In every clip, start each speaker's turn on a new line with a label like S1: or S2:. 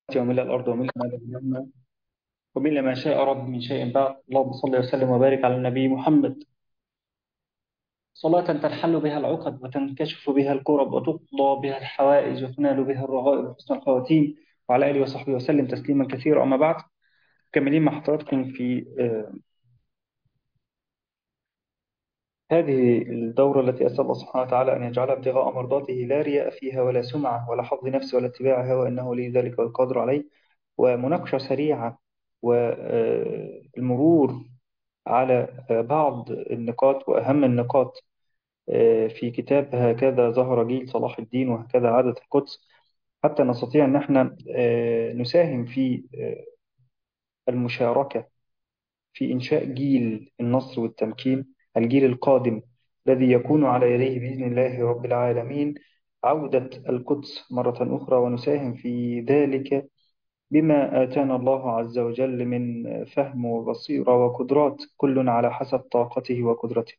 S1: وملء الأرض وملء ما بينهما وملء ما شاء رب من شيء بعد اللهم صل وسلم وبارك على النبي محمد صلاة تنحل بها العقد وتنكشف بها الكرب وتقضى بها الحوائج وتنال بها الرغائب وحسن الخواتيم وعلى آله وصحبه وسلم تسليما كثيرا أما بعد كملين مع حضراتكم في آه، هذه الدورة التي أسأل الله سبحانه وتعالى أن يجعلها ابتغاء مرضاته لا رياء فيها ولا سمعة ولا حظ نفس ولا اتباع هوى إنه لي ذلك والقادر عليه ومناقشة سريعة والمرور على بعض النقاط وأهم النقاط في كتاب هكذا ظهر جيل صلاح الدين وهكذا عادت القدس حتى نستطيع أن احنا نساهم في المشاركة في إنشاء جيل النصر والتمكين الجيل القادم الذي يكون على يديه بإذن الله رب العالمين عودة القدس مرة أخرى ونساهم في ذلك بما آتانا الله عز وجل من فهم وبصيرة وقدرات كل على حسب طاقته وقدرته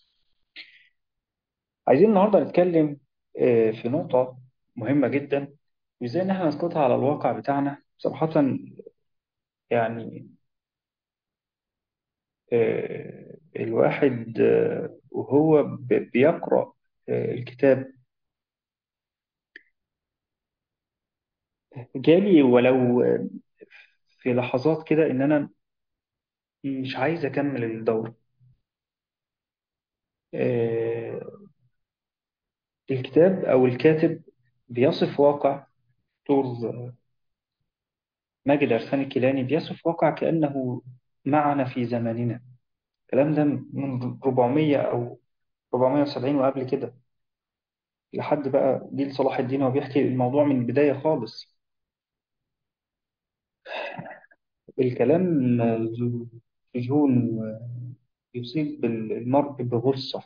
S1: عايزين النهاردة نتكلم آه، في نقطة مهمة جدا وإزاي إن احنا نسقطها على الواقع بتاعنا صراحة يعني آه، الواحد آه، وهو ب- بيقرأ آه، الكتاب جالي ولو آه، في لحظات كده إن أنا مش عايز أكمل الدورة آه، الكتاب أو الكاتب بيصف واقع دكتور ماجد عرفان الكيلاني بيصف واقع كأنه معنا في زماننا الكلام ده من 400 أو 470 وقبل كده لحد بقى جيل صلاح الدين وهو بيحكي الموضوع من البداية خالص الكلام ذو شجون يصيب المرء بغصة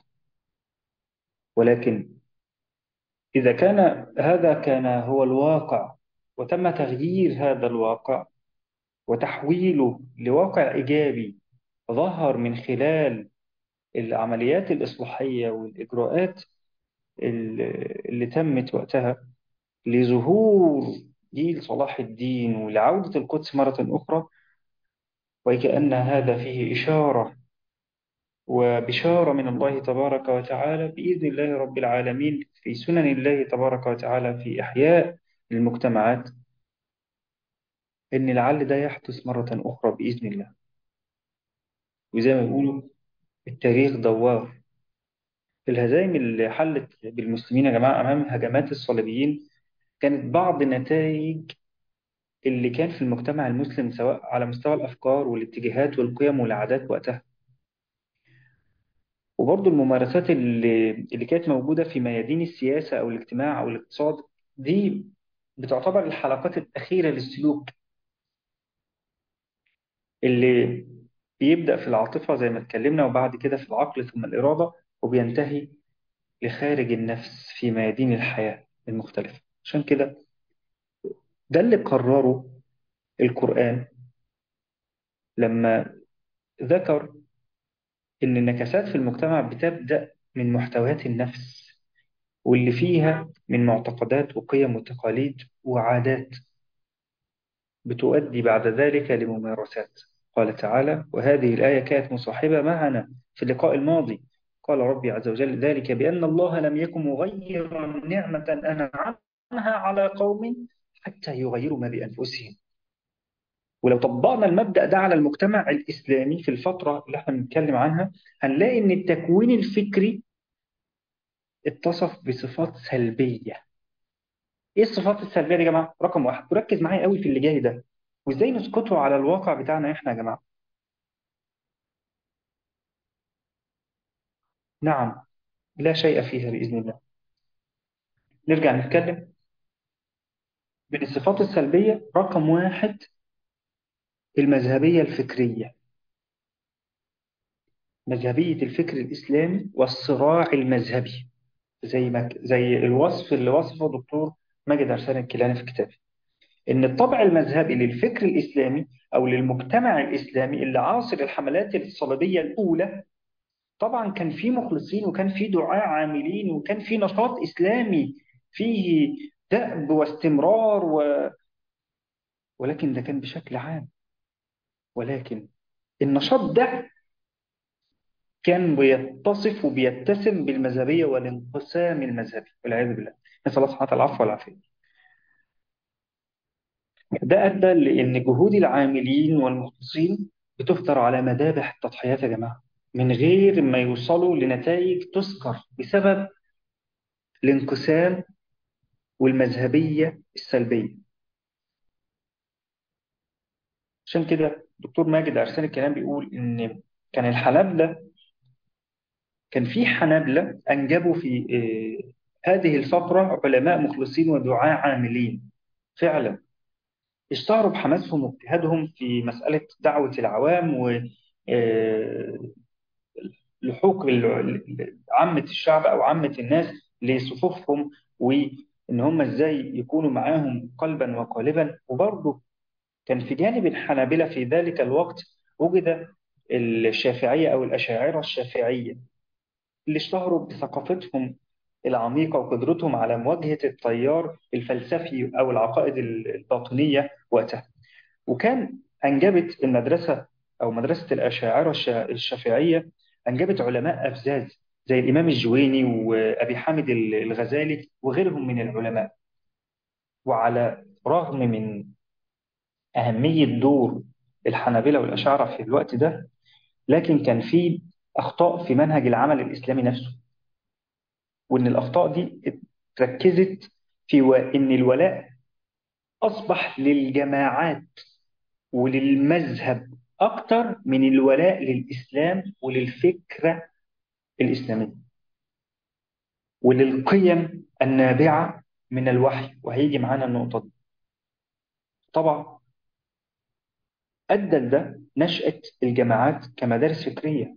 S1: ولكن إذا كان هذا كان هو الواقع وتم تغيير هذا الواقع وتحويله لواقع إيجابي ظهر من خلال العمليات الإصلاحية والإجراءات اللي اللي تمت وقتها لظهور جيل صلاح الدين ولعودة القدس مرة أخرى وكأن هذا فيه إشارة وبشارة من الله تبارك وتعالى بإذن الله رب العالمين في سنن الله تبارك وتعالى في إحياء المجتمعات إن لعل ده يحدث مرة أخرى بإذن الله وزي ما بيقولوا التاريخ دوار الهزائم اللي حلت بالمسلمين يا جماعة أمام هجمات الصليبيين كانت بعض نتائج اللي كان في المجتمع المسلم سواء على مستوى الأفكار والاتجاهات والقيم والعادات وقتها وبرضه الممارسات اللي, اللي كانت موجودة في ميادين السياسة أو الاجتماع أو الاقتصاد دي بتعتبر الحلقات الأخيرة للسلوك اللي بيبدأ في العاطفة زي ما اتكلمنا وبعد كده في العقل ثم الإرادة وبينتهي لخارج النفس في ميادين الحياة المختلفة عشان كده ده اللي قرره القرآن لما ذكر إن النكسات في المجتمع بتبدأ من محتويات النفس واللي فيها من معتقدات وقيم وتقاليد وعادات بتؤدي بعد ذلك لممارسات قال تعالى وهذه الآية كانت مصاحبة معنا في اللقاء الماضي قال ربي عز وجل ذلك بأن الله لم يكن مغيرا نعمة أنعمها على قوم حتى يغيروا ما بأنفسهم ولو طبقنا المبدأ ده على المجتمع الإسلامي في الفترة اللي احنا بنتكلم عنها هنلاقي إن التكوين الفكري اتصف بصفات سلبية إيه الصفات السلبية دي يا جماعة؟ رقم واحد وركز معايا قوي في اللي جاي ده وإزاي نسقطه على الواقع بتاعنا إحنا يا جماعة نعم لا شيء فيها بإذن الله نرجع نتكلم من الصفات السلبية رقم واحد المذهبية الفكرية مذهبية الفكر الإسلامي والصراع المذهبي زي ما زي الوصف اللي وصفه دكتور ماجد عرسان الكيلاني في كتابه إن الطبع المذهبي للفكر الإسلامي أو للمجتمع الإسلامي اللي عاصر الحملات الصليبية الأولى طبعا كان في مخلصين وكان في دعاة عاملين وكان في نشاط إسلامي فيه دأب واستمرار و... ولكن ده كان بشكل عام ولكن النشاط ده كان بيتصف وبيتسم بالمذهبية والانقسام المذهبي والعياذ بالله نسأل الله سبحانه وتعالى العفو والعافية ده أدى لأن جهود العاملين والمخلصين بتهدر على مذابح التضحيات يا جماعة من غير ما يوصلوا لنتائج تذكر بسبب الانقسام والمذهبية السلبية عشان كده دكتور ماجد عرسان الكلام بيقول إن كان الحنابلة كان في حنابلة أنجبوا في آه، هذه الفترة علماء مخلصين ودعاة عاملين فعلا اشتهروا بحماسهم واجتهادهم في مسألة دعوة العوام و آه، لحوق ال- عامة الشعب أو عامة الناس لصفوفهم وإن هم إزاي يكونوا معاهم قلبا وقالبا وبرضه كان في جانب الحنابلة في ذلك الوقت وجد الشافعية أو الأشاعرة الشافعية اللي اشتهروا بثقافتهم العميقة وقدرتهم على مواجهة التيار الفلسفي أو العقائد الباطنية وقتها وكان أنجبت المدرسة أو مدرسة الأشاعرة الش- الشافعية أنجبت علماء أفزاز زي الإمام الجويني وأبي حامد الغزالي وغيرهم من العلماء وعلى رغم من أهمية دور الحنابلة والأشاعرة في الوقت ده لكن كان في أخطاء في منهج العمل الإسلامي نفسه وإن الأخطاء دي اتركزت في و... إن الولاء أصبح للجماعات وللمذهب أكتر من الولاء للإسلام وللفكرة الإسلامية وللقيم النابعة من الوحي وهيجي معانا النقطة دي طبعا أدى لده نشأة الجماعات كمدارس فكرية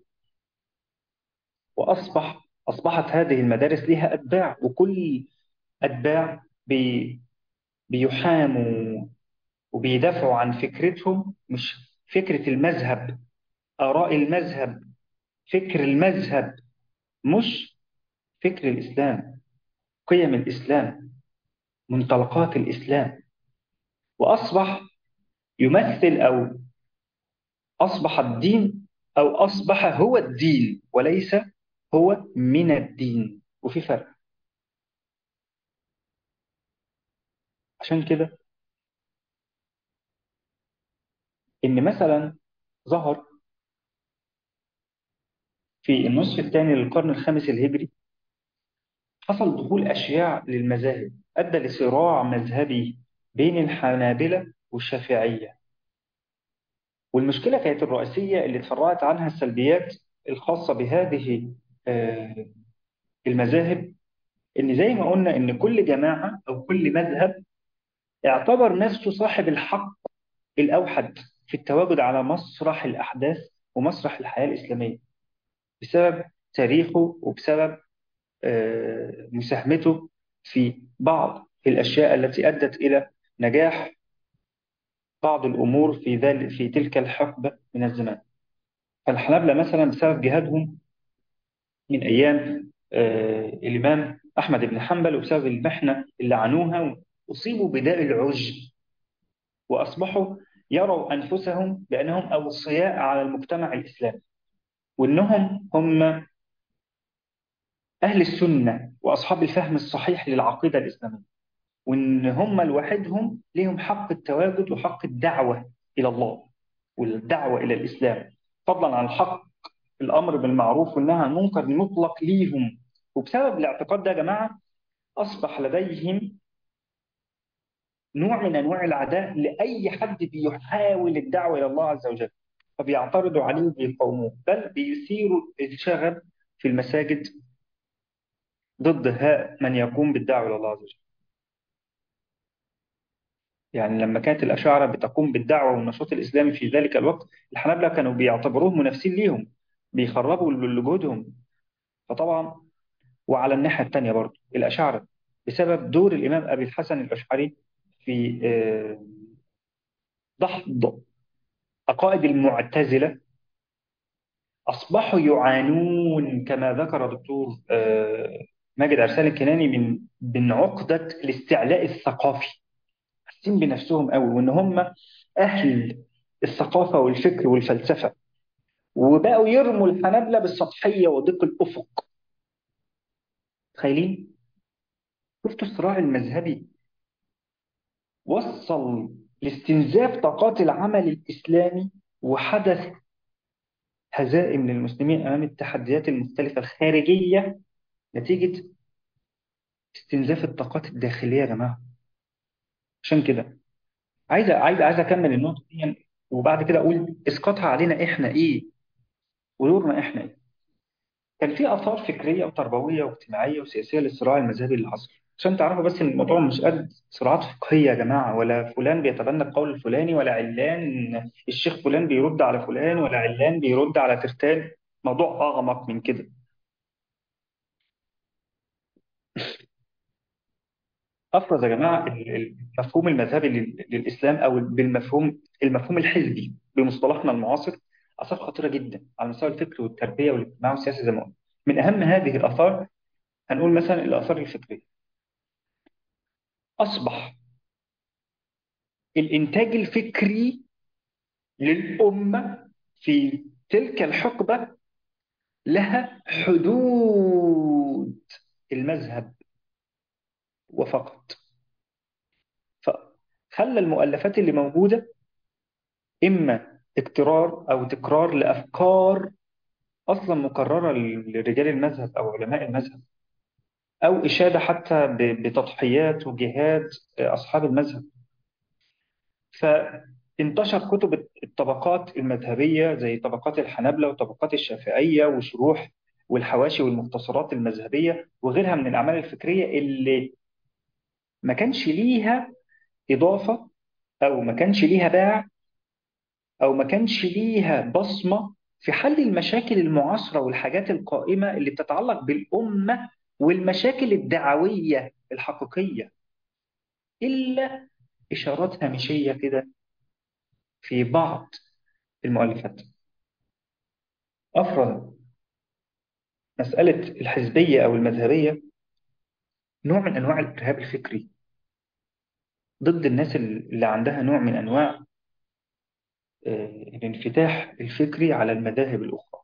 S1: وأصبح أصبحت هذه المدارس لها أتباع وكل أتباع بي بيحاموا وبيدافعوا عن فكرتهم مش فكرة المذهب آراء المذهب فكر المذهب مش فكر الإسلام قيم الإسلام منطلقات الإسلام وأصبح يمثل أو أصبح الدين أو أصبح هو الدين وليس هو من الدين وفي فرق عشان كده إن مثلا ظهر في النصف الثاني للقرن الخامس الهجري حصل دخول أشياع للمذاهب أدى لصراع مذهبي بين الحنابلة والشافعية والمشكلة كانت الرئيسية اللي اتفرعت عنها السلبيات الخاصة بهذه آه، المذاهب إن زي ما قلنا إن كل جماعة أو كل مذهب اعتبر نفسه صاحب الحق الأوحد في التواجد على مسرح الأحداث ومسرح الحياة الإسلامية بسبب تاريخه وبسبب آه، مساهمته في بعض الأشياء التي أدت إلى نجاح بعض الأمور في ذلك في تلك الحقبة من الزمان فالحنابلة مثلا بسبب جهادهم من أيام آه، الإمام أحمد بن حنبل وبسبب المحنة اللي عانوها أصيبوا بداء العجب وأصبحوا يروا أنفسهم بأنهم أوصياء على المجتمع الإسلامي وأنهم هم أهل السنة وأصحاب الفهم الصحيح للعقيدة الإسلامية وإن هم لوحدهم لهم حق التواجد وحق الدعوة إلى الله والدعوة إلى الإسلام فضلا عن حق الأمر بالمعروف والنهي عن المنكر المطلق ليهم وبسبب الاعتقاد ده يا جماعة أصبح لديهم نوع من أنواع العداء لأي حد بيحاول الدعوة إلى الله عز وجل فبيعترضوا عليه وبيقاوموه بل بيثيروا الشغب في المساجد ضد ها من يقوم بالدعوة إلى الله عز وجل يعني لما كانت الأشاعرة بتقوم بالدعوة والنشاط الإسلامي في ذلك الوقت الحنابلة كانوا بيعتبروهم منافسين ليهم بيخربوا لجهودهم فطبعا وعلى الناحية الثانية برضه الأشاعرة بسبب دور الإمام أبي الحسن الأشعري في آه، دحض عقائد المعتزلة أصبحوا يعانون كما ذكر دكتور آه، ماجد عرسال الكناني من من عقدة الاستعلاء الثقافي حاسين بنفسهم قوي وإن هم أهل الثقافة والفكر والفلسفة وبقوا يرموا الحنابلة بالسطحية وضيق الأفق تخيلين شفتوا الصراع المذهبي وصل لاستنزاف طاقات العمل الإسلامي وحدث هزائم للمسلمين أمام التحديات المختلفة الخارجية نتيجة استنزاف الطاقات الداخلية يا جماعة عشان كده عايز عايز عايز أكمل النقطة دي وبعد كده أقول إسقاطها علينا إحنا إيه ودورنا إحنا إيه كان في آثار فكرية وتربوية واجتماعية وسياسية للصراع المذهبي اللي حصل عشان تعرفوا بس إن الموضوع مش قد صراعات فقهية يا جماعة ولا فلان بيتبنى القول الفلاني ولا علان الشيخ فلان بيرد على فلان ولا علان بيرد على ترتان موضوع أعمق من كده أفرز يا جماعة ال- المفهوم المذهبي لل- للإسلام أو بالمفهوم المفهوم الحزبي بمصطلحنا المعاصر آثار خطيرة جدا على مستوى الفكر والتربية والاجتماع والسياسة زي ما قلنا من أهم هذه الآثار هنقول مثلا الآثار الفكرية أصبح الإنتاج الفكري للأمة في تلك الحقبة لها حدود المذهب وفقط فخلى المؤلفات اللي موجودة إما اكترار أو تكرار لأفكار أصلا مكررة لرجال المذهب أو علماء المذهب أو إشادة حتى ب- بتضحيات وجهاد أصحاب المذهب فانتشر كتب الطبقات المذهبية زي طبقات الحنابلة وطبقات الشافعية وشروح والحواشي والمختصرات المذهبية وغيرها من الأعمال الفكرية اللي ما كانش ليها إضافة أو ما كانش ليها باع أو ما كانش ليها بصمة في حل المشاكل المعاصرة والحاجات القائمة اللي بتتعلق بالأمة والمشاكل الدعوية الحقيقية إلا إشارات هامشية كده في بعض المؤلفات أفرض مسألة الحزبية أو المذهبية نوع من أنواع الإرهاب الفكري ضد الناس اللي عندها نوع من أنواع آه، الانفتاح الفكري على المذاهب الأخرى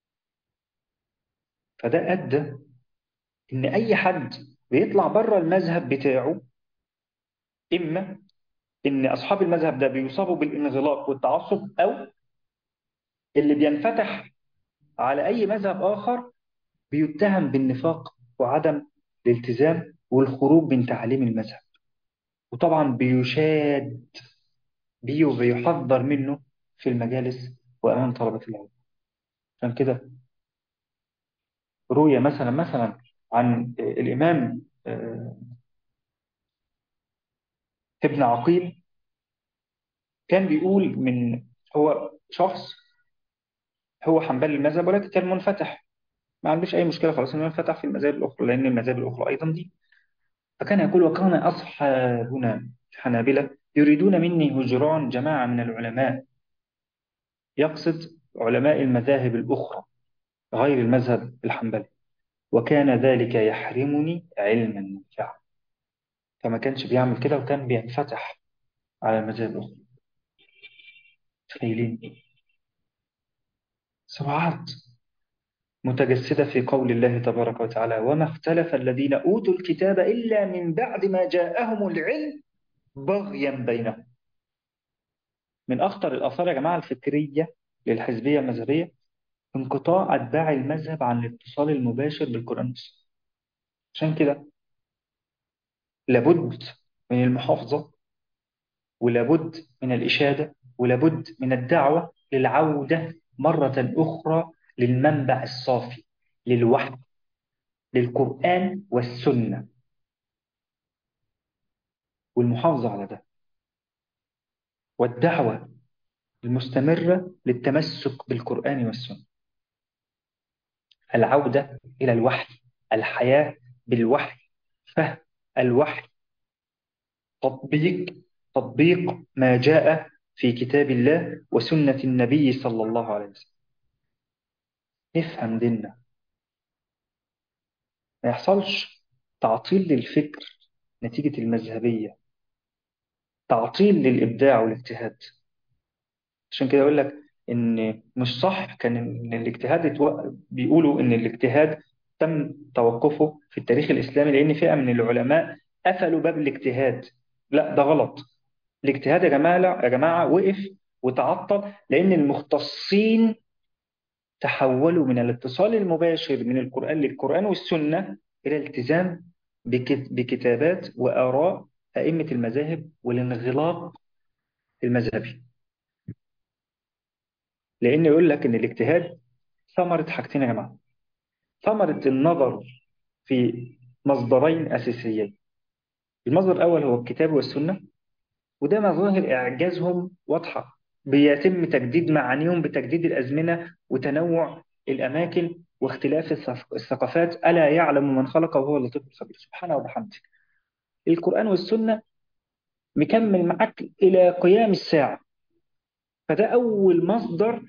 S1: فده أدى إن أي حد بيطلع بره المذهب بتاعه إما إن أصحاب المذهب ده بيصابوا بالانغلاق والتعصب أو اللي بينفتح على أي مذهب آخر بيتهم بالنفاق وعدم الالتزام والخروج من تعاليم المذهب وطبعا بيشاد بيه وبيحذر منه في المجالس وأمام طلبة العلم عشان كده روي مثلا مثلا عن الإمام آه، ابن عقيل كان بيقول من هو شخص هو حنبلي المذهب ولكن كان منفتح ما عندوش أي مشكلة خلاص إنه ينفتح في المذاهب الأخرى لأن المذاهب الأخرى أيضا دي فكان يقول وكان أصحابنا الحنابلة يريدون مني هجران جماعة من العلماء يقصد علماء المذاهب الأخرى غير المذهب الحنبلي وكان ذلك يحرمني علما نافعا فما كانش بيعمل كده وكان بينفتح على المذاهب الأخرى تخيلين صراعات متجسدة في قول الله تبارك وتعالى وما اختلف الذين أوتوا الكتاب إلا من بعد ما جاءهم العلم بغيا بينهم من أخطر الآثار يا جماعة الفكرية للحزبية المذهبية انقطاع أتباع المذهب عن الاتصال المباشر بالقرآن والسنة عشان كده لابد من المحافظة ولابد من الإشادة ولابد من الدعوة للعودة مرة أخرى للمنبع الصافي للوحي للقرآن والسنة والمحافظة على ده والدعوة المستمرة للتمسك بالقرآن والسنة العودة إلى الوحي الحياة بالوحي فهم الوحي تطبيق تطبيق ما جاء في كتاب الله وسنة النبي صلى الله عليه وسلم نفهم ديننا ما يحصلش تعطيل للفكر نتيجة المذهبية تعطيل للإبداع والاجتهاد عشان كده أقول لك إن مش صح كان إن الاجتهاد اتو... بيقولوا إن الاجتهاد تم توقفه في التاريخ الإسلامي لأن فئة من العلماء قفلوا باب الاجتهاد لا ده غلط الاجتهاد يا جماعة لا يا جماعة وقف وتعطل لأن المختصين تحولوا من الاتصال المباشر من القرآن للقرآن والسنة إلى الالتزام بكت- بكتابات وآراء أئمة المذاهب والانغلاق المذهبي لأن يقول لك إن الاجتهاد ثمرة حاجتين يا جماعة ثمرة النظر في مصدرين أساسيين المصدر الأول هو الكتاب والسنة وده مظاهر إعجازهم واضحة بيتم تجديد معانيهم بتجديد الأزمنة وتنوع الأماكن واختلاف الثق- الثقافات ألا يعلم من خلق وهو اللطيف الخبير سبحانه وبحمده القرآن والسنة مكمل معاك إلى قيام الساعة فده أول مصدر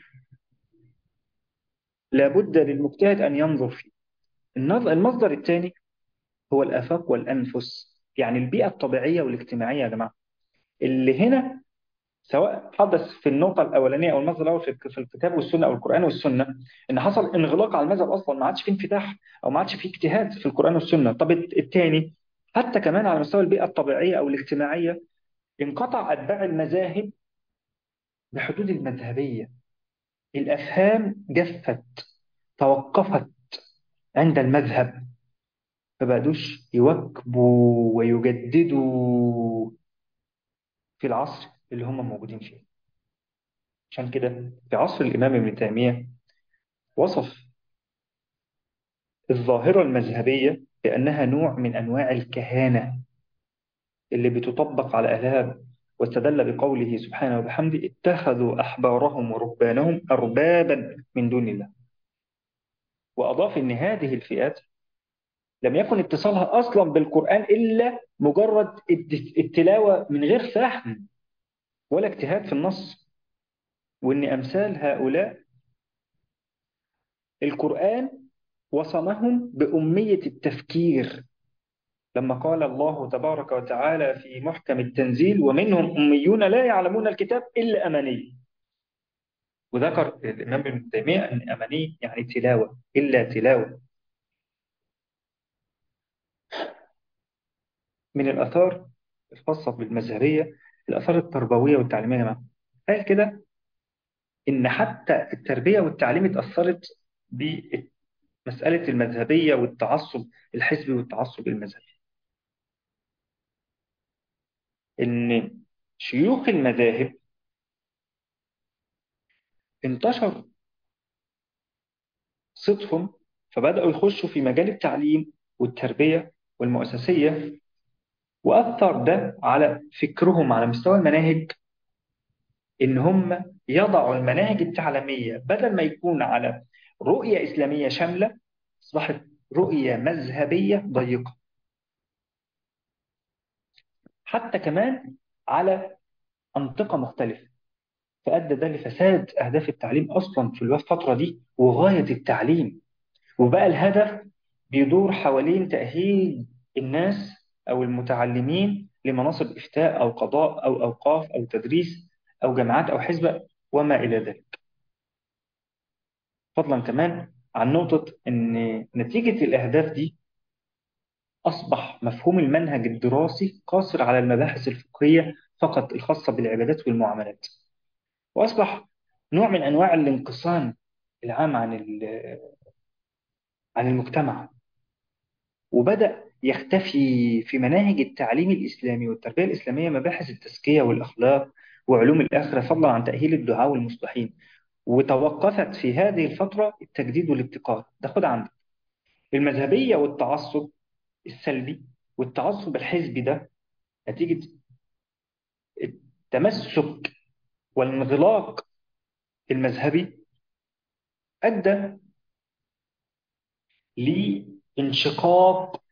S1: لابد للمجتهد أن ينظر فيه النظ- المصدر الثاني هو الآفاق والأنفس يعني البيئة الطبيعية والاجتماعية يا جماعة اللي هنا سواء حدث في النقطة الأولانية أو المصدر الأول في في الكتاب والسنة أو القرآن والسنة إن حصل انغلاق على المذهب أصلا ما عادش فيه انفتاح أو ما عادش فيه اجتهاد في القرآن والسنة طب الثاني حتى كمان على مستوى البيئة الطبيعية أو الاجتماعية انقطع أتباع المذاهب بحدود المذهبية الأفهام جفت توقفت عند المذهب فبقدوش يواكبوا ويجددوا في العصر اللي هم موجودين فيه عشان كده في عصر الإمام ابن تيمية وصف الظاهرة المذهبية بأنها نوع من أنواع الكهانة اللي بتطبق على أهلها واستدل بقوله سبحانه وبحمده اتخذوا أحبارهم ورهبانهم أربابا من دون الله وأضاف أن هذه الفئات لم يكن اتصالها أصلا بالقرآن إلا مجرد التلاوة من غير فهم ولا اجتهاد في النص وأن أمثال هؤلاء القرآن وصمهم بأمية التفكير لما قال الله تبارك وتعالى في محكم التنزيل ومنهم أميون لا يعلمون الكتاب إلا أماني وذكر الإمام ابن تيمية أن أماني يعني تلاوة إلا تلاوة من الآثار الخاصة بالمذهبية الآثار التربوية والتعليمية يا جماعة قال كده إن حتى التربية والتعليم اتأثرت بمسألة المذهبية والتعصب الحزبي والتعصب المذهبي إن شيوخ المذاهب انتشر صيتهم فبدأوا يخشوا في مجال التعليم والتربية والمؤسسية وأثر ده على فكرهم على مستوى المناهج إن هم يضعوا المناهج التعليمية بدل ما يكون على رؤية إسلامية شاملة أصبحت رؤية مذهبية ضيقة حتى كمان على أنطقة مختلفة فأدى ده لفساد أهداف التعليم أصلا في الفترة دي وغاية التعليم وبقى الهدف بيدور حوالين تأهيل الناس أو المتعلمين لمناصب إفتاء أو قضاء أو أوقاف أو تدريس أو جامعات أو حزب وما إلى ذلك فضلا كمان عن نقطة أن نتيجة الأهداف دي أصبح مفهوم المنهج الدراسي قاصر على المباحث الفقهية فقط الخاصة بالعبادات والمعاملات وأصبح نوع من أنواع الانقسام العام عن عن المجتمع وبدأ يختفي في مناهج التعليم الإسلامي والتربية الإسلامية مباحث التزكية والأخلاق وعلوم الآخرة فضلا عن تأهيل الدعاة والمصلحين وتوقفت في هذه الفترة التجديد والابتكار ده خد عندك المذهبية والتعصب السلبي والتعصب الحزبي ده نتيجة التمسك والانغلاق المذهبي أدى لانشقاق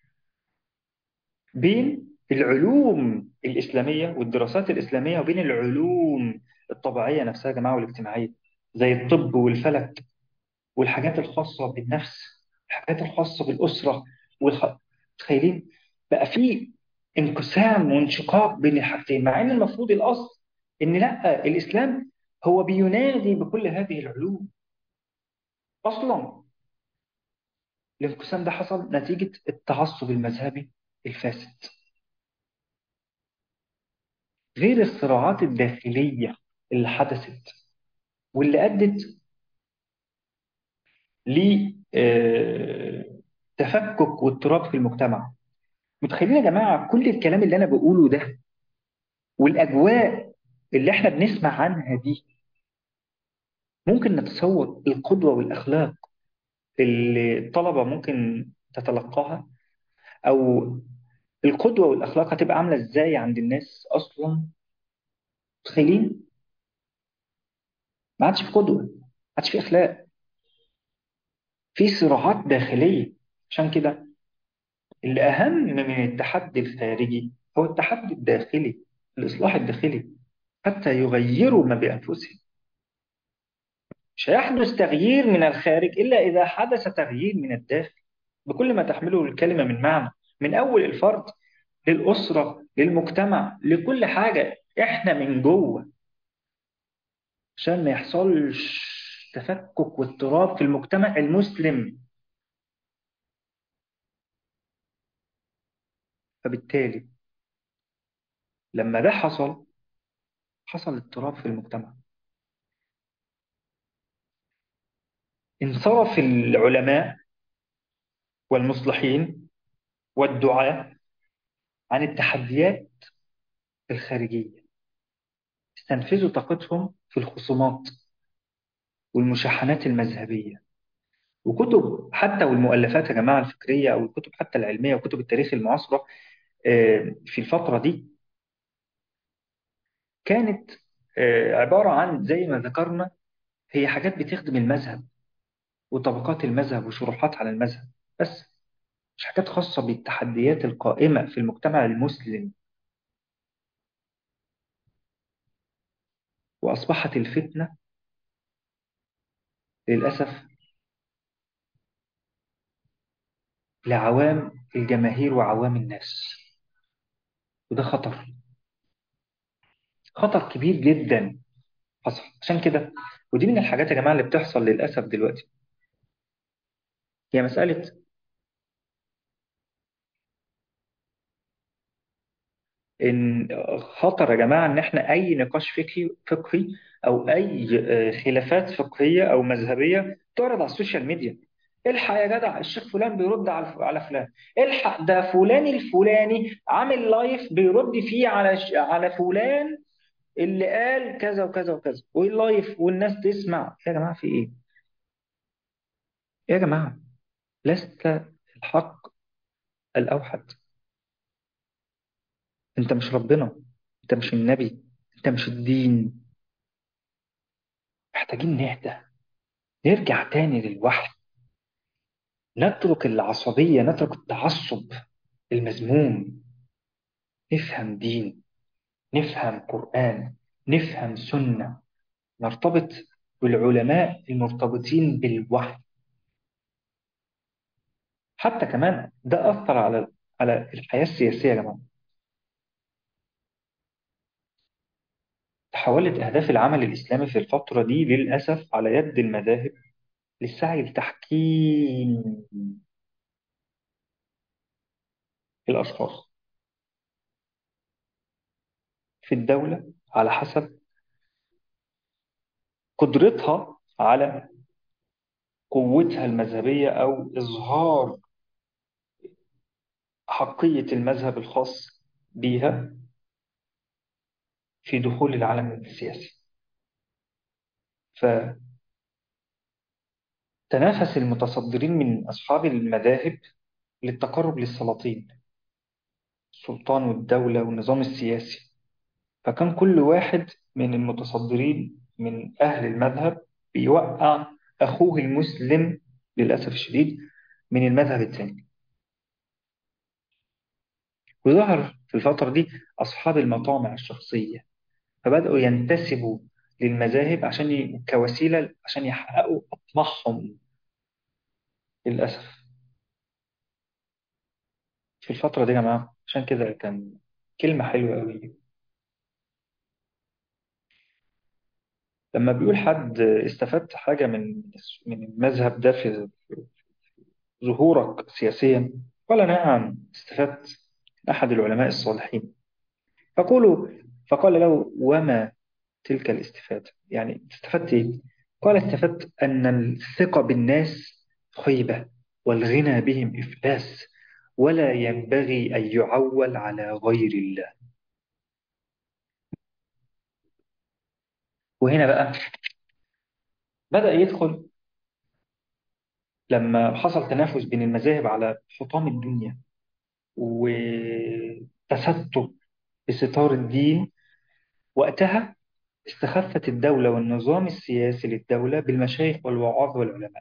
S1: بين العلوم الإسلامية والدراسات الإسلامية وبين العلوم الطبيعية نفسها يا جماعة والاجتماعية زي الطب والفلك والحاجات الخاصة بالنفس الحاجات الخاصة بالأسرة والخ... تخيلين بقى في انقسام وانشقاق بين الحاجتين مع ان المفروض الاصل ان لا الاسلام هو بينادي بكل هذه العلوم اصلا الانقسام ده حصل نتيجة التعصب المذهبي الفاسد غير الصراعات الداخلية اللي حدثت واللي أدت لتفكك واضطراب في المجتمع متخيلين يا جماعة كل الكلام اللي أنا بقوله ده والأجواء اللي احنا بنسمع عنها دي ممكن نتصور القدوة والأخلاق اللي الطلبة ممكن تتلقاها أو القدوة والأخلاق هتبقى عاملة إزاي عند الناس أصلا متخيلين ما عادش في قدوة ما عادش في أخلاق في صراعات داخلية عشان كده الأهم من التحدي الخارجي هو التحدي الداخلي الإصلاح الداخلي حتى يغيروا ما بأنفسهم مش هيحدث تغيير من الخارج إلا إذا حدث تغيير من الداخل بكل ما تحمله الكلمة من معنى من أول الفرد للأسرة للمجتمع لكل حاجة إحنا من جوه عشان ما يحصلش تفكك واضطراب في المجتمع المسلم فبالتالي لما ده حصل حصل اضطراب في المجتمع انصرف العلماء والمصلحين والدعاة عن التحديات الخارجية استنفذوا طاقتهم في الخصومات والمشاحنات المذهبية وكتب حتى والمؤلفات يا جماعة الفكرية أو الكتب حتى العلمية وكتب التاريخ المعاصرة في الفترة دي كانت عبارة عن زي ما ذكرنا هي حاجات بتخدم المذهب وطبقات المذهب وشروحات على المذهب بس مش حاجات خاصة بالتحديات القائمة في المجتمع المسلم وأصبحت الفتنة للأسف لعوام الجماهير وعوام الناس وده خطر خطر كبير جدا حصل عشان كده ودي من الحاجات يا جماعة اللي بتحصل للأسف دلوقتي هي مسألة إن خطر يا جماعة إن إحنا أي نقاش فقهي فقهي أو أي خلافات فقهية أو مذهبية تعرض على السوشيال ميديا الحق يا جدع الشيخ فلان بيرد على على فلان الحق ده فلان الفلاني عامل لايف بيرد فيه على على فلان اللي قال كذا وكذا وكذا واللايف والناس تسمع يا جماعة في إيه؟ يا جماعة لست الحق الأوحد أنت مش ربنا أنت مش النبي أنت مش الدين محتاجين نهدى نرجع تاني للوحي نترك العصبية نترك التعصب المذموم نفهم دين نفهم قرآن نفهم سنة نرتبط بالعلماء المرتبطين بالوحي حتى كمان ده أثر على على الحياة السياسية يا جماعة تحولت أهداف العمل الإسلامي في الفترة دي للأسف على يد المذاهب للسعي لتحكيم الأشخاص في الدولة على حسب قدرتها على قوتها المذهبية أو إظهار حقية المذهب الخاص بيها في دخول العالم السياسي فتنافس المتصدرين من أصحاب المذاهب للتقرب للسلاطين السلطان والدولة والنظام السياسي فكان كل واحد من المتصدرين من أهل المذهب بيوقع أخوه المسلم للأسف الشديد من المذهب الثاني وظهر في الفترة دي أصحاب المطامع الشخصية فبدأوا ينتسبوا للمذاهب عشان ي... كوسيلة عشان يحققوا أطماعهم للأسف في الفترة دي يا جماعة عشان كده كان كلمة حلوة قوي لما بيقول حد استفدت حاجة من من المذهب ده في ظهورك سياسيا قال نعم استفدت أحد العلماء الصالحين فقولوا فقال له وما تلك الاستفادة يعني استفدت إيه؟ قال استفدت أن الثقة بالناس خيبة والغنى بهم إفلاس ولا ينبغي أن يعول على غير الله وهنا بقى بدأ يدخل لما حصل تنافس بين المذاهب على حطام الدنيا وتستر بستار الدين وقتها استخفت الدولة والنظام السياسي للدولة بالمشايخ والوعاظ والعلماء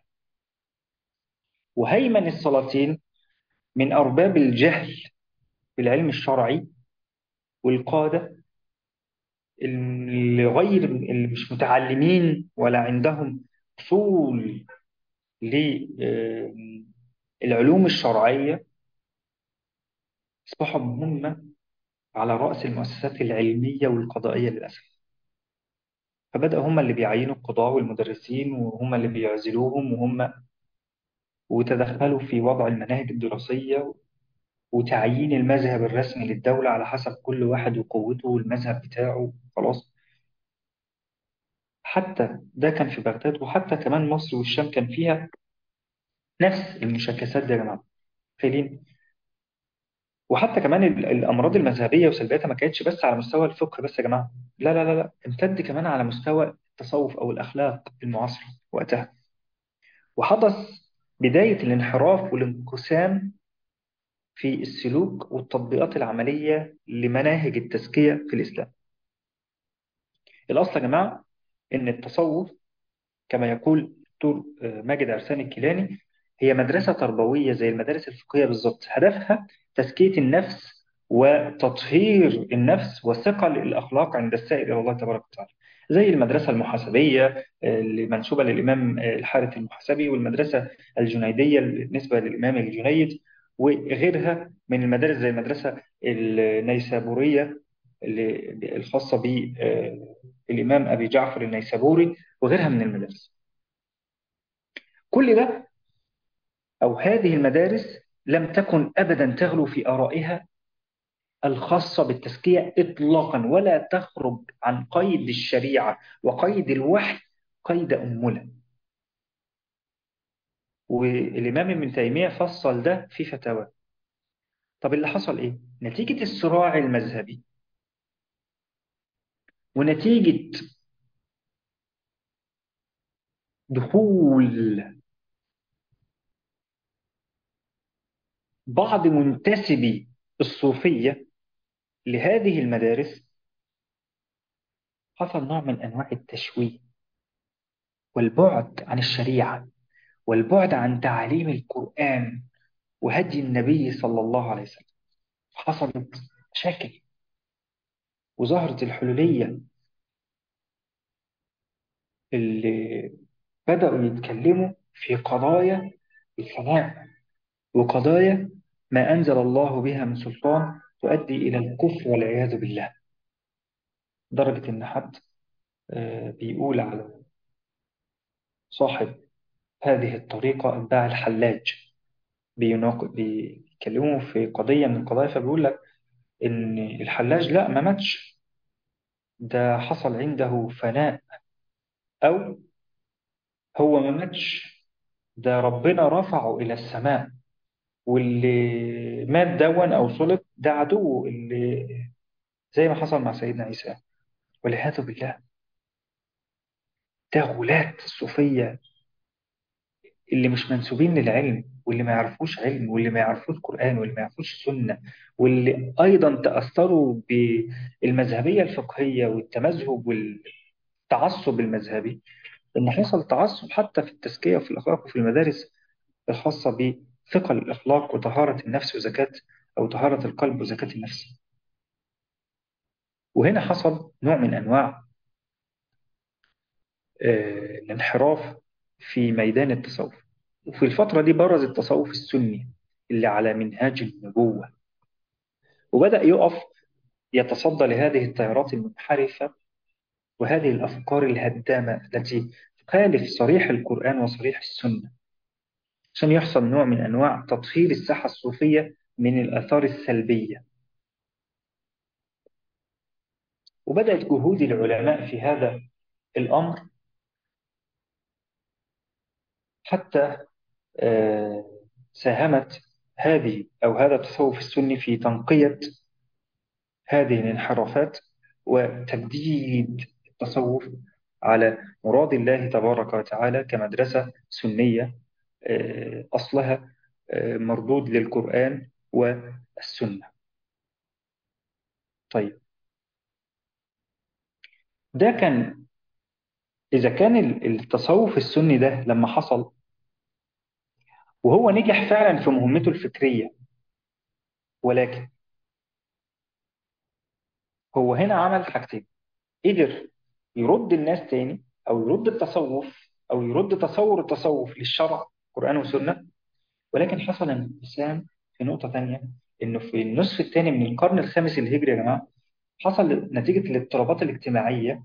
S1: وهيمن السلاطين من أرباب الجهل بالعلم الشرعي والقادة اللي غير اللي مش متعلمين ولا عندهم أصول للعلوم الشرعية أصبحوا هم على رأس المؤسسات العلمية والقضائية للأسف فبدأ هم اللي بيعينوا القضاة والمدرسين وهم اللي بيعزلوهم وهم وتدخلوا في وضع المناهج الدراسية وتعيين المذهب الرسمي للدولة على حسب كل واحد وقوته والمذهب بتاعه خلاص حتى ده كان في بغداد وحتى كمان مصر والشام كان فيها نفس المشاكسات دي يا جماعة تخيلين وحتى كمان ال- الأمراض المذهبية وسلبياتها ما كانتش بس على مستوى الفقه بس يا جماعة لا لا لا لا امتد كمان على مستوى التصوف أو الأخلاق المعاصرة وقتها وحدث بداية الانحراف والانقسام في السلوك والتطبيقات العملية لمناهج التزكية في الإسلام الأصل يا جماعة إن التصوف كما يقول الدكتور ماجد عرسان الكيلاني هي مدرسة تربوية زي المدارس الفقهية بالظبط هدفها تزكية النفس وتطهير النفس وثقل الأخلاق عند السائر إلى الله تبارك وتعالى زي المدرسة المحاسبية اللي منسوبة للإمام الحارث المحاسبي والمدرسة الجنيدية بالنسبة للإمام الجنيد وغيرها من المدارس زي المدرسة النيسابورية اللي- الخاصة بالإمام أبي جعفر النيسابوري وغيرها من المدارس كل ده أو هذه المدارس لم تكن أبدا تغلو في آرائها الخاصة بالتزكية إطلاقا ولا تخرج عن قيد الشريعة وقيد الوحي قيد أنملة والإمام ابن تيمية فصل ده في فتاوى طب اللي حصل إيه؟ نتيجة الصراع المذهبي ونتيجة دخول بعض منتسبي الصوفية لهذه المدارس حصل نوع من أنواع التشويه والبعد عن الشريعة والبعد عن تعاليم القرآن وهدي النبي صلى الله عليه وسلم حصلت مشاكل وظهرت الحلولية اللي بدأوا يتكلموا في قضايا الفناء وقضايا ما أنزل الله بها من سلطان تؤدي إلى الكفر والعياذ بالله درجة إن حد آه، بيقول على صاحب هذه الطريقة أتباع الحلاج بيناق- بيتكلموا في قضية من القضايا فبيقول لك إن الحلاج لا ما ماتش ده حصل عنده فناء أو هو ما ماتش ده ربنا رفعه إلى السماء واللي مات دون أو صلب ده عدو اللي زي ما حصل مع سيدنا عيسى والعياذ بالله ده غلاة الصوفية اللي مش منسوبين للعلم واللي ما يعرفوش علم واللي ما يعرفوش قرآن واللي ما يعرفوش سنة واللي أيضا تأثروا بالمذهبية الفقهية والتمذهب والتعصب المذهبي إن حصل تعصب حتى في التزكية وفي الأخلاق وفي المدارس الخاصة بثقل الأخلاق وطهارة النفس وزكاة أو طهارة القلب وزكاة النفس وهنا حصل نوع من أنواع آه، الانحراف في ميدان التصوف وفي الفترة دي برز التصوف السني اللي على منهاج النبوة وبدأ يقف يتصدى لهذه التيارات المنحرفة وهذه الأفكار الهدامة التي تخالف صريح القرآن وصريح السنة عشان يحصل نوع من أنواع تطهير الساحة الصوفية من الآثار السلبية وبدأت جهود العلماء في هذا الأمر حتى آه، ساهمت هذه أو هذا التصوف السني في تنقية هذه الانحرافات وتجديد التصوف على مراد الله تبارك وتعالى كمدرسة سنية آه، أصلها آه، مردود للقرآن والسنة طيب ده كان إذا كان التصوف السني ده لما حصل وهو نجح فعلا في مهمته الفكرية ولكن هو هنا عمل حاجتين قدر يرد الناس تاني أو يرد التصوف أو يرد تصور التصوف للشرع قرآن وسنة ولكن حصل انقسام في نقطة تانية إنه في النصف الثاني من القرن الخامس الهجري يا جماعة حصل نتيجة الاضطرابات الاجتماعية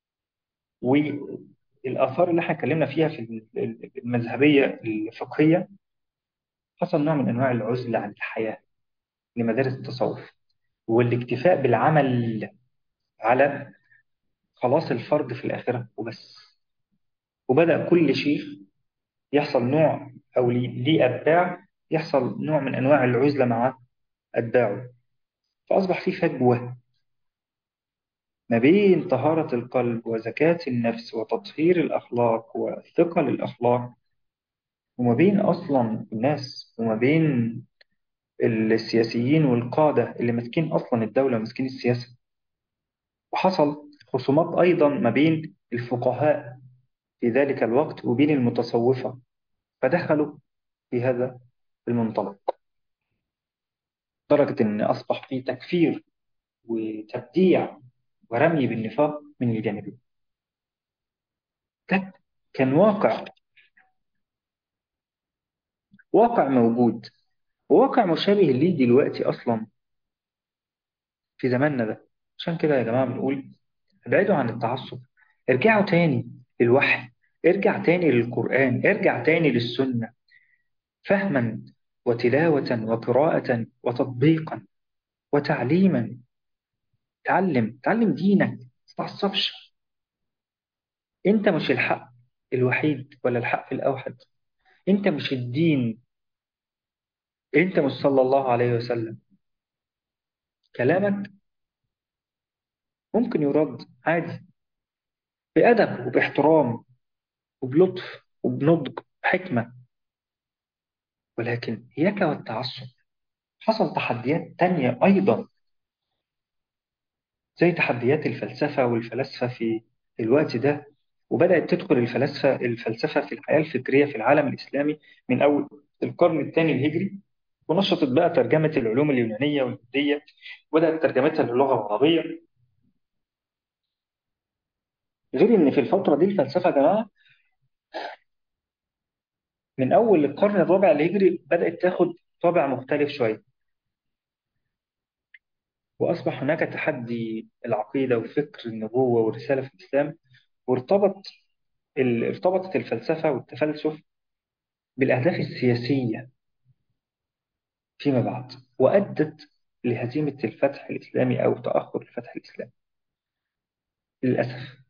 S1: والآثار اللي احنا اتكلمنا فيها في المذهبية الفقهية حصل نوع من أنواع العزلة عن الحياة لمدارس التصوف والاكتفاء بالعمل على خلاص الفرد في الآخرة وبس وبدأ كل شيخ يحصل نوع أو ليه أتباع يحصل نوع من أنواع العزلة مع أتباعه فأصبح في فجوة ما بين طهارة القلب وزكاة النفس وتطهير الأخلاق وثقل الأخلاق وما بين أصلا الناس وما بين السياسيين والقادة اللي ماسكين أصلا الدولة وماسكين السياسة وحصل خصومات أيضا ما بين الفقهاء في ذلك الوقت وبين المتصوفة فدخلوا في هذا المنطلق درجة أن أصبح في تكفير وتبديع ورمي بالنفاق من الجانبين ده كان واقع واقع موجود وواقع مشابه ليه دلوقتي أصلا في زماننا ده عشان كده يا جماعة بنقول ابعدوا عن التعصب ارجعوا تاني للوحي ارجع تاني للقرآن ارجع تاني للسنة فهما وتلاوة وقراءة وتطبيقا وتعليما تعلم تعلم دينك ما تتعصبش انت مش الحق الوحيد ولا الحق الأوحد انت مش الدين انت مش صلى الله عليه وسلم كلامك ممكن يرد عادي بأدب وباحترام وبلطف وبنضج حكمة ولكن إياك والتعصب حصل تحديات تانية أيضا زي تحديات الفلسفة والفلاسفة في الوقت ده وبدأت تدخل الفلسفة الفلسفة في الحياة الفكرية في العالم الإسلامي من أول القرن الثاني الهجري ونشطت بقى ترجمة العلوم اليونانية والهندية وبدأت ترجمتها للغة العربية غير إن في الفترة دي الفلسفة يا جماعة من أول القرن الرابع الهجري بدأت تاخد طابع مختلف شوية وأصبح هناك تحدي العقيدة وفكر النبوة والرسالة في الإسلام وارتبط ال- ارتبطت الفلسفة والتفلسف بالأهداف السياسية فيما بعد وأدت لهزيمة الفتح الإسلامي أو تأخر الفتح الإسلامي للأسف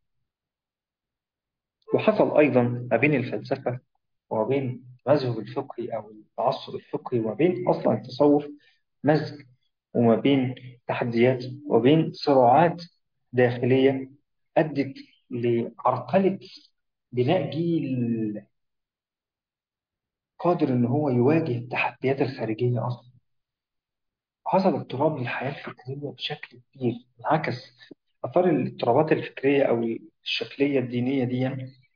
S1: وحصل أيضا ما بين الفلسفة وما بين المذهب الفقهي أو التعصب الفقهي وما بين أصلا التصوف مزج وما بين تحديات وبين صراعات داخلية أدت لعرقلة بناء جيل قادر إن هو يواجه التحديات الخارجية أصلا حصل اضطراب للحياة الفكرية بشكل كبير انعكس أثار الاضطرابات الفكرية أو الشكلية الدينية دي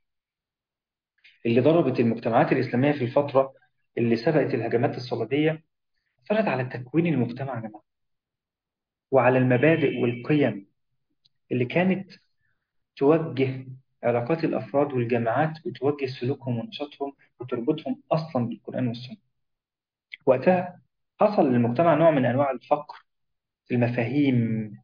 S1: اللي ضربت المجتمعات الإسلامية في الفترة اللي سبقت الهجمات الصليبية أثرت على تكوين المجتمع يا جماعة وعلى المبادئ والقيم اللي كانت توجه علاقات الأفراد والجماعات وتوجه سلوكهم ونشاطهم وتربطهم أصلا بالقرآن والسنة وقتها حصل للمجتمع نوع من أنواع الفقر المفاهيم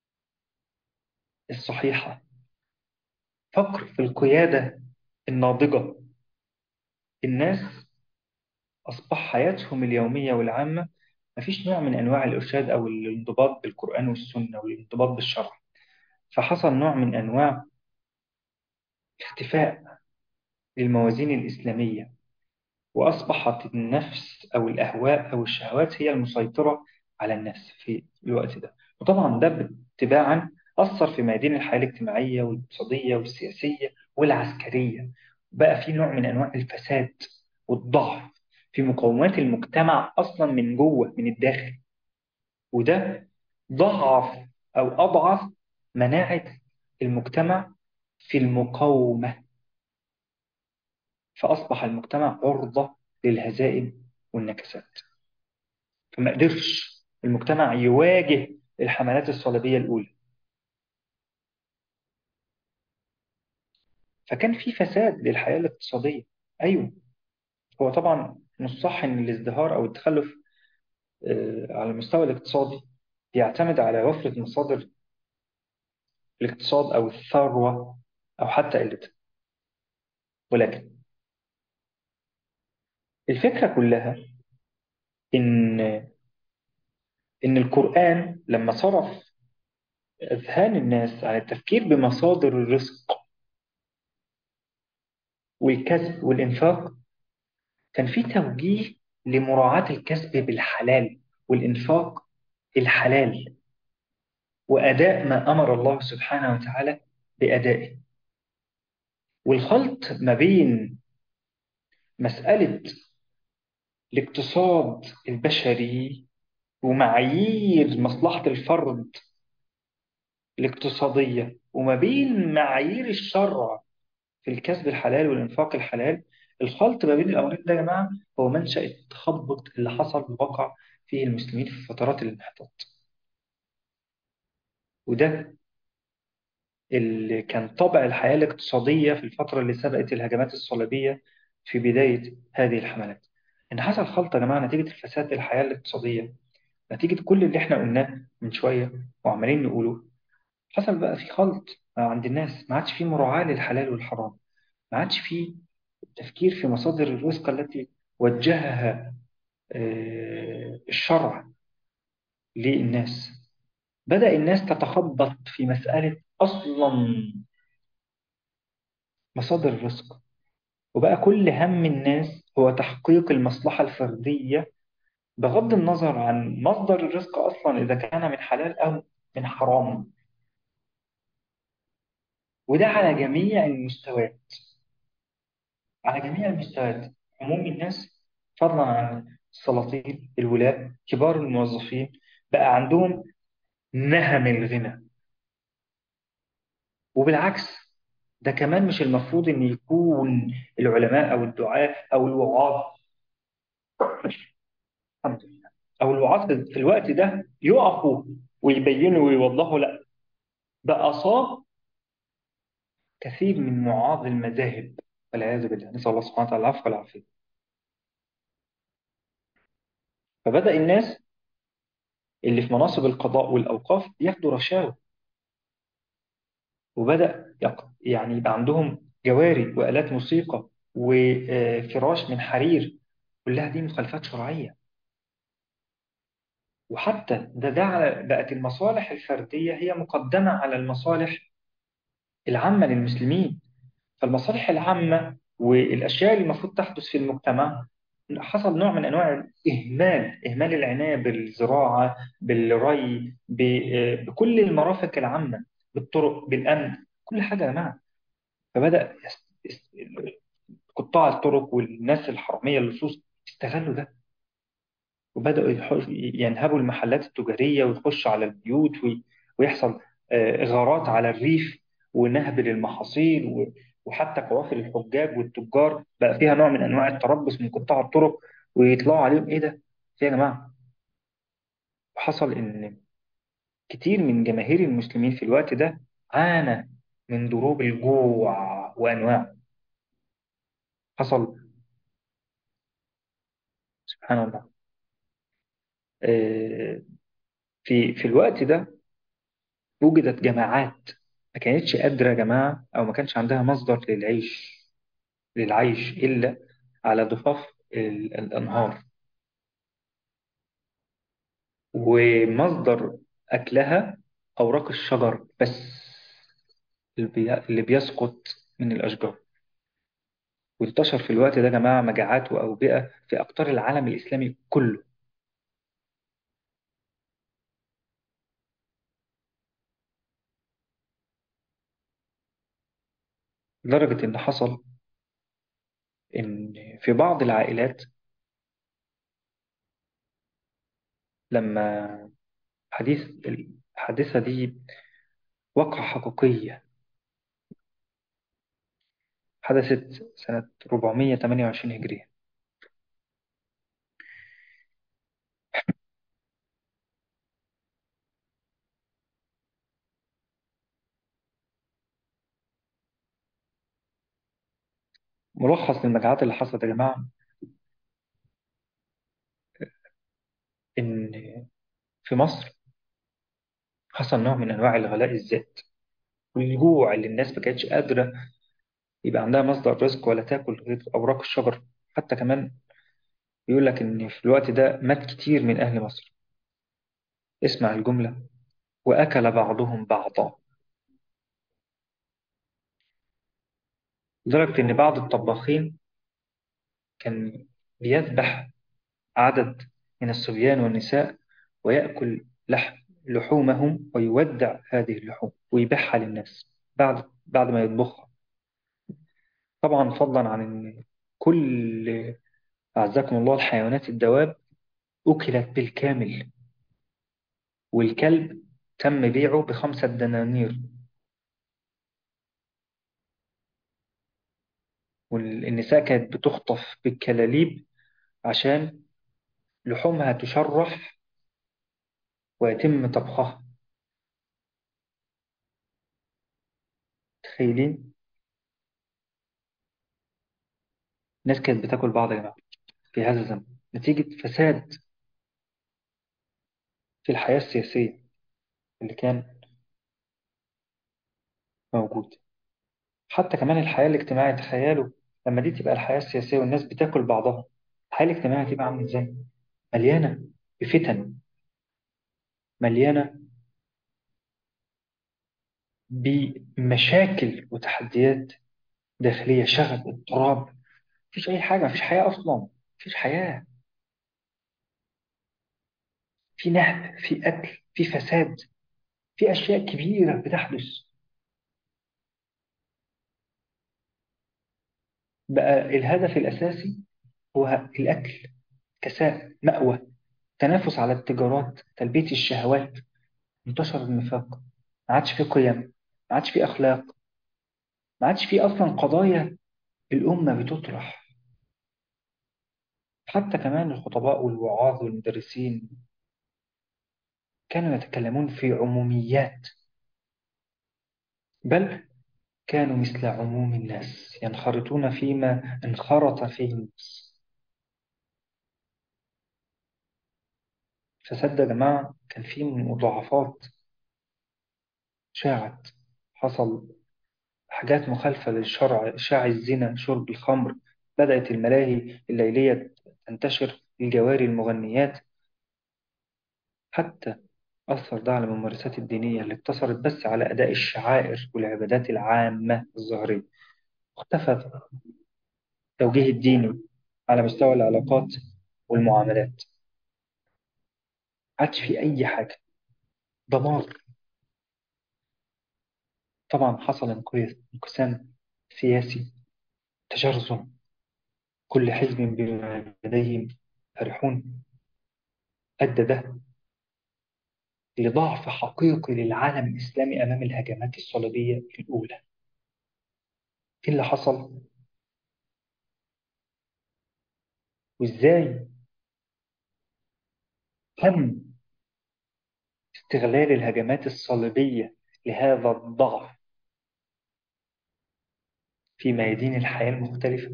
S1: الصحيحة فقر في القيادة الناضجة الناس أصبح حياتهم اليومية والعامة مفيش نوع من أنواع الإرشاد أو الانضباط بالقرآن والسنة والانضباط بالشرع فحصل نوع من أنواع اختفاء للموازين الإسلامية وأصبحت النفس أو الأهواء أو الشهوات هي المسيطرة على الناس في الوقت ده وطبعا ده تباعا أثر في ميادين الحياة الاجتماعية والاقتصادية والسياسية والعسكرية بقى في نوع من أنواع الفساد والضعف في مقومات المجتمع أصلا من جوه من الداخل وده ضعف أو أضعف مناعة المجتمع في المقاومة فأصبح المجتمع عرضة للهزائم والنكسات فما قدرش المجتمع يواجه الحملات الصليبية الأولى فكان في فساد للحياة الاقتصادية أيوه هو طبعا مش صح إن الازدهار أو التخلف آه، على المستوى الاقتصادي يعتمد على وفرة مصادر الاقتصاد أو الثروة أو حتى قلتها ولكن الفكرة كلها إن إن القرآن لما صرف أذهان الناس عن التفكير بمصادر الرزق والكسب والإنفاق كان في توجيه لمراعاة الكسب بالحلال والإنفاق الحلال وأداء ما أمر الله سبحانه وتعالى بأدائه والخلط ما بين مسألة الاقتصاد البشري ومعايير مصلحة الفرد الاقتصادية وما بين معايير الشرع في الكسب الحلال والإنفاق الحلال الخلط ما بين الأمرين ده يا جماعة هو منشأ التخبط اللي حصل ووقع فيه المسلمين في فترات الانحطاط وده اللي كان طبع الحياة الاقتصادية في الفترة اللي سبقت الهجمات الصليبية في بداية هذه الحملات إن حصل خلط يا جماعة نتيجة الفساد الحياة الاقتصادية نتيجة كل اللي احنا قلناه من شوية وعمالين نقوله حصل بقى في خلط عند الناس ما عادش في مراعاة للحلال والحرام ما عادش في التفكير في مصادر الرزق التي وجهها آه، الشرع للناس بدأ الناس تتخبط في مسألة أصلا مصادر الرزق وبقى كل هم الناس هو تحقيق المصلحة الفردية بغض النظر عن مصدر الرزق أصلا إذا كان من حلال أو من حرام وده على جميع المستويات على جميع المستويات عموم الناس فضلا عن السلاطين الولاة كبار الموظفين بقى عندهم نهم الغنى وبالعكس ده كمان مش المفروض ان يكون العلماء او الدعاة او الوعاظ الحمد لله او الوعاظ في الوقت ده يقفوا ويبينوا ويوضحوا لا ده اصاب كثير من معاظ المذاهب والعياذ بالله نسال الله سبحانه وتعالى العفو والعافيه فبدأ الناس اللي في مناصب القضاء والأوقاف ياخدوا رشاوى وبدأ يق- يعني يبقى عندهم جواري وآلات موسيقى وفراش من حرير كلها دي مخالفات شرعية وحتى ده ده على- بقت المصالح الفردية هي مقدمة على المصالح العامة للمسلمين فالمصالح العامة والأشياء اللي المفروض تحدث في المجتمع حصل نوع من أنواع الإهمال إهمال العناية بالزراعة بالري ب- بكل المرافق العامة بالطرق بالأمن كل حاجة يا جماعة فبدأ يست- يست- قطاع الطرق والناس الحرامية اللصوص استغلوا ده وبدأوا يح- ينهبوا المحلات التجارية ويخشوا على البيوت وي- ويحصل آه، إغارات على الريف ونهب للمحاصيل و- وحتى قوافل الحجاج والتجار بقى فيها نوع من أنواع التربص من قطاع الطرق ويطلعوا عليهم إيه ده؟ في يا جماعة وحصل إن كتير من جماهير المسلمين في الوقت ده عانى من ضروب الجوع وأنواعه حصل سبحان الله آه، في في الوقت ده وجدت جماعات ما كانتش قادرة يا جماعة أو ما كانش عندها مصدر للعيش للعيش إلا على ضفاف ال- الأنهار ومصدر أكلها أوراق الشجر بس اللي بي- اللي بيسقط من الأشجار وانتشر في الوقت ده يا جماعة مجاعات وأوبئة في أقطار العالم الإسلامي كله لدرجة إن حصل إن في بعض العائلات لما حديث الحادثة دي واقعة حقيقية حدثت سنة 428 هجرية ملخص للمجاعات اللي حصلت يا جماعة إن في مصر حصل نوع من أنواع الغلاء الذات والجوع اللي الناس ما كانتش قادرة يبقى عندها مصدر رزق ولا تاكل غير أوراق الشجر حتى كمان بيقول لك إن في الوقت ده مات كتير من أهل مصر اسمع الجملة وأكل بعضهم بعضا لدرجة إن بعض الطباخين كان بيذبح عدد من الصبيان والنساء ويأكل لحم لحومهم ويودع هذه اللحوم ويبيعها للناس بعد بعد ما يطبخها طبعا فضلا عن إن كل أعزكم الله الحيوانات الدواب أكلت بالكامل والكلب تم بيعه بخمسة دنانير والنساء كانت بتخطف بالكلاليب عشان لحومها تشرح ويتم طبخها تخيلين الناس كانت بتاكل بعض يا جماعة في هذا الزمن نتيجة فساد في الحياة السياسية اللي كان موجود حتى كمان الحياة الاجتماعية تخيلوا لما دي تبقى الحياة السياسية والناس بتاكل بعضها الحياة الاجتماعية تبقى عاملة ازاي؟ مليانة بفتن مليانة بمشاكل وتحديات داخلية شغب اضطراب مفيش أي حاجة مفيش حياة أصلا مفيش حياة في نهب في قتل في فساد في أشياء كبيرة بتحدث بقى الهدف الأساسي هو الأكل كساء مأوى تنافس على التجارات تلبية الشهوات انتشر النفاق ما عادش فيه قيم ما عادش فيه أخلاق ما عادش فيه أصلا قضايا الأمة بتطرح حتى كمان الخطباء والوعاظ والمدرسين كانوا يتكلمون في عموميات بل كانوا مثل عموم الناس ينخرطون فيما انخرط فيه الناس فسد يا جماعة كان فيه مضاعفات شاعت حصل حاجات مخالفة للشرع إشاع الزنا شرب الخمر بدأت الملاهي الليلية تنتشر الجواري المغنيات حتى أثر ده على الممارسات الدينية اللي اقتصرت بس على أداء الشعائر والعبادات العامة الظاهرية اختفى التوجيه الديني على مستوى العلاقات والمعاملات عادش في أي حاجة دمار طبعا حصل انقيا- انقسام سياسي تجرذم كل حزب بما لديهم فرحون أدى ده لضعف حقيقي للعالم الإسلامي أمام الهجمات الصليبية الأولى إيه اللي حصل وإزاي تم استغلال الهجمات الصليبية لهذا الضعف في ميادين الحياة المختلفة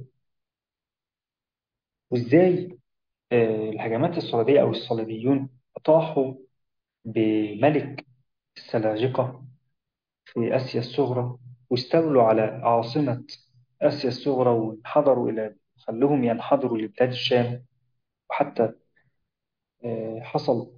S1: وإزاي آه، الهجمات الصليبية أو الصليبيون أطاحوا بملك السلاجقة في آسيا الصغرى واستولوا على عاصمة آسيا الصغرى وانحدروا إلى خلوهم ينحدروا لبلاد الشام وحتى آه، حصل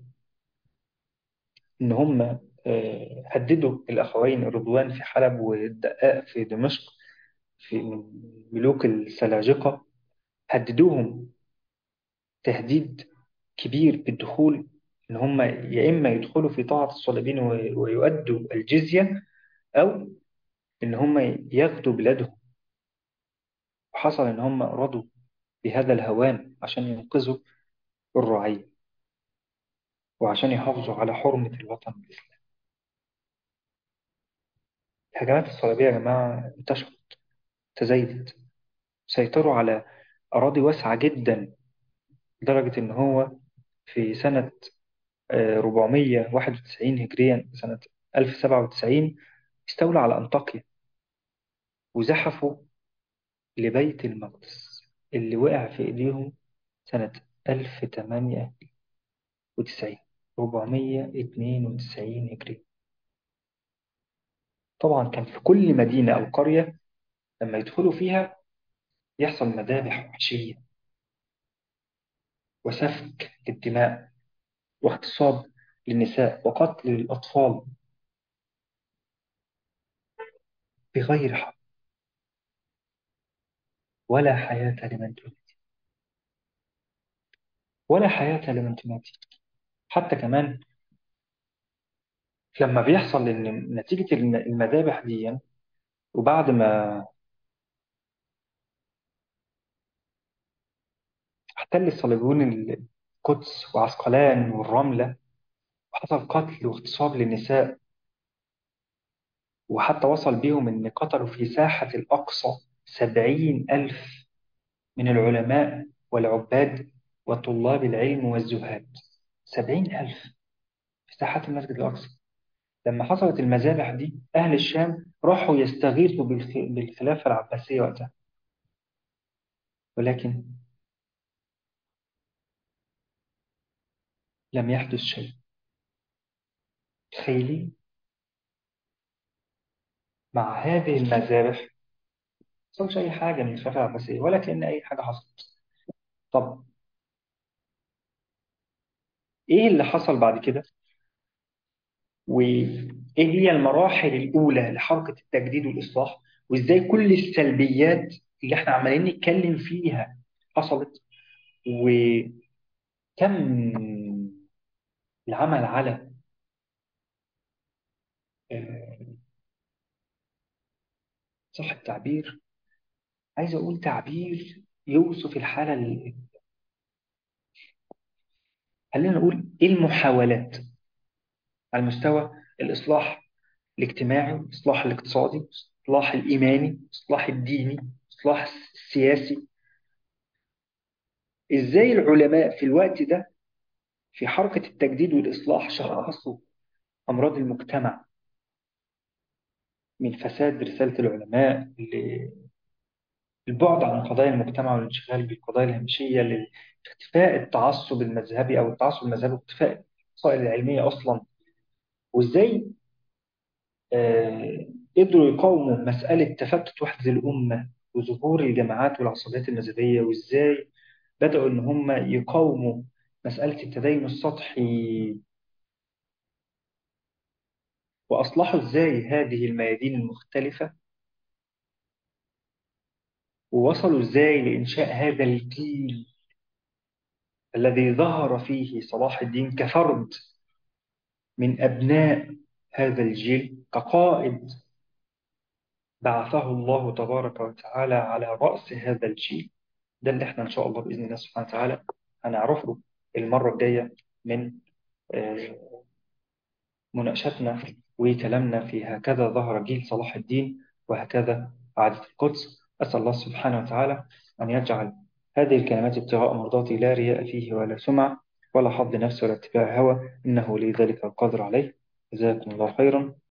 S1: إن هم آه، هددوا الأخوين رضوان في حلب والدقاق في دمشق في من ملوك السلاجقة هددوهم تهديد كبير بالدخول إن هم يا إما يدخلوا في طاعة الصليبيين وي- ويؤدوا الجزية أو إن هم ياخدوا بلادهم وحصل إن هم رضوا بهذا الهوان عشان ينقذوا الرعية وعشان يحافظوا على حرمة الوطن الإسلامي الهجمات الصليبية يا جماعة انتشرت تزايدت سيطروا على أراضي واسعة جدا لدرجة إن هو في سنة آه، 491 هجريا سنة 1097 استولوا على أنطاكيا وزحفوا لبيت المقدس اللي وقع في إيديهم سنة 1098 492 هجري طبعا كان في كل مدينة أو قرية لما يدخلوا فيها يحصل مذابح وحشية وسفك للدماء واغتصاب للنساء وقتل للأطفال بغير حق ولا حياة لمن تنادي ولا حياة لمن تنادي حتى كمان لما بيحصل إن نتيجة الم- المذابح دي وبعد ما احتل الصليبيون القدس وعسقلان والرملة وحصل قتل واغتصاب للنساء وحتى وصل بيهم إن قتلوا في ساحة الأقصى سبعين ألف من العلماء والعباد وطلاب العلم والزهاد سبعين ألف في ساحات المسجد الأقصى لما حصلت المذابح دي أهل الشام راحوا يستغيثوا بالخ- بالخلافة العباسية وقتها ولكن لم يحدث شيء تخيلي مع هذه المذابح ما حصلش أي حاجة من الخلافة العباسية ولا كأن أي حاجة حصلت طب إيه اللي حصل بعد كده وإيه هي المراحل الأولى لحركة التجديد والإصلاح وإزاي كل السلبيات اللي إحنا عمالين نتكلم فيها حصلت وتم العمل على آه، صح التعبير عايز أقول تعبير يوصف الحالة ال- خلينا نقول إيه المحاولات على مستوى الإصلاح الاجتماعي الإصلاح الاقتصادي الإصلاح الإيماني الإصلاح الديني الإصلاح السياسي إزاي العلماء في الوقت ده في حركة التجديد والإصلاح شخصوا أمراض المجتمع من فساد رسالة العلماء للبعد عن قضايا المجتمع والانشغال بالقضايا الهامشية لاختفاء التعصب المذهبي أو التعصب المذهبي واختفاء الوسائل العلمية أصلا وإزاي آه، قدروا يقاوموا مسألة تفتت وحدة الأمة وظهور الجماعات والعصبيات المذهبية وإزاي بدأوا إن هم يقاوموا مسألة التدين السطحي وأصلحوا إزاي هذه الميادين المختلفة ووصلوا إزاي لإنشاء هذا الجيل الذي ظهر فيه صلاح الدين كفرد من أبناء هذا الجيل كقائد بعثه الله تبارك وتعالى على رأس هذا الجيل ده اللي احنا إن شاء الله بإذن الله سبحانه وتعالى هنعرفه المرة الجاية من آه، مناقشتنا وكلامنا في هكذا ظهر جيل صلاح الدين وهكذا عادت القدس أسأل الله سبحانه وتعالى أن يجعل هذه الكلمات ابتغاء مرضاتي لا رياء فيه ولا سمعة ولا حظ نفس ولا اتباع هوى إنه لي ذلك القدر عليه جزاكم الله خيرا